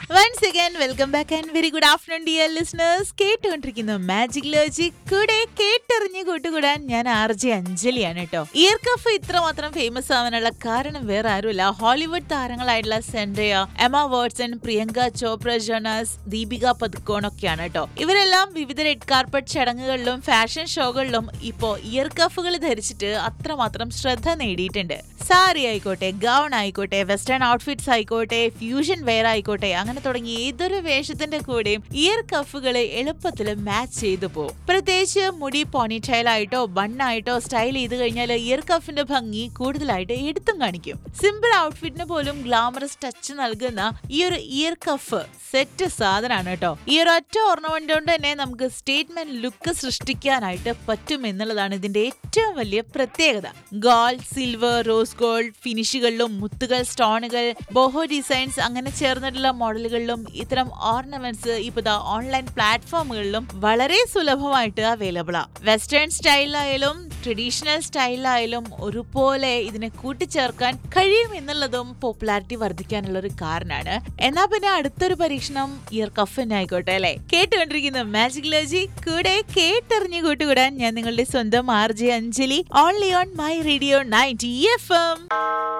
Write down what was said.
once again welcome back and very good afternoon dear listeners കേട്ടുകൊണ്ടിരിക്കുന്നു magic logic കൂടെ കേട്ടറിഞ്ഞ് കൂട്ടുകൂടാൻ ഞാൻ ആർ ജെ അഞ്ജലിയാണ് കേട്ടോ ഇയർ കഫ് ഇത്രമാത്രം ഫേമസ് ആവാനുള്ള കാരണം വേറെ ആരുമില്ല ഹോളിവുഡ് താരങ്ങളായിട്ടുള്ള Zendaya Emma Watson Priyanka Chopra Jonas Deepika Padukone ഒക്കെയാണ് കേട്ടോ ഇവരെല്ലാം വിവിധ റെഡ് കാർപ്പറ്റ് ചടങ്ങുകളിലും ഫാഷൻ ഷോകളിലും ഇപ്പോ ഇയർ കഫുകൾ ധരിച്ചിട്ട് അത്രമാത്രം ശ്രദ്ധ നേടിയിട്ടുണ്ട് സാരി ആയിക്കോട്ടെ ഗൗൺ ആയിക്കോട്ടെ വെസ്റ്റേൺ ഔട്ട്ഫിറ്റ്സ് ആയിക്കോട്ടെ ഫ്യൂഷൻ വെയർ ആയിക്കോട്ടെ അങ്ങനെ തുടങ്ങി ഏതൊരു വേഷത്തിന്റെ കൂടെയും ഇയർ കഫുകൾ എളുപ്പത്തിൽ മാച്ച് ചെയ്തു പോകും പ്രത്യേകിച്ച് മുടി പോണിറ്റൈൽ ആയിട്ടോ ബണ്ണായിട്ടോ സ്റ്റൈൽ ചെയ്ത് കഴിഞ്ഞാൽ ഇയർ കഫിന്റെ ഭംഗി കൂടുതലായിട്ട് എടുത്തും കാണിക്കും സിമ്പിൾ ഔട്ട്ഫിറ്റിന് പോലും ഗ്ലാമറസ് ടച്ച് നൽകുന്ന ഈ ഒരു ഇയർ കഫ് സെറ്റ് സാധനമാണ് കേട്ടോ ഈ ഒരു ഒറ്റ ഓർണമെന്റ് കൊണ്ട് തന്നെ നമുക്ക് സ്റ്റേറ്റ്മെന്റ് ലുക്ക് സൃഷ്ടിക്കാനായിട്ട് പറ്റും എന്നുള്ളതാണ് ഇതിന്റെ ഏറ്റവും വലിയ പ്രത്യേകത ഗോൾഡ് സിൽവർ റോസ് ഗോൾഡ് ഫിനിഷുകളിലും മുത്തുകൾ സ്റ്റോണുകൾ ബോഹോ ഡിസൈൻസ് അങ്ങനെ ചേർന്നിട്ടുള്ള മോഡലുകളിലും ഇത്തരം ഓർണമെന്റ്സ് ഇപ്പൊ ദാ ഓൺലൈൻ പ്ലാറ്റ്ഫോമുകളിലും വളരെ സുലഭമായിട്ട് അവൈലബിൾ ആ വെസ്റ്റേൺ സ്റ്റൈലായാലും ട്രഡീഷണൽ സ്റ്റൈലായാലും ഒരുപോലെ ഇതിനെ കൂട്ടിച്ചേർക്കാൻ കഴിയും എന്നുള്ളതും പോപ്പുലാരിറ്റി വർദ്ധിക്കാനുള്ള ഒരു കാരണമാണ് എന്നാ പിന്നെ അടുത്തൊരു പരീക്ഷണം ഇയർ കഫിന് ആയിക്കോട്ടെ അല്ലെ കേട്ടുകൊണ്ടിരിക്കുന്ന മാജിക് ലോജി കൂടെ കേട്ടറിഞ്ഞു കൂട്ടുകൂടാൻ ഞാൻ നിങ്ങളുടെ സ്വന്തം R J Anjali only on my radio ninety F M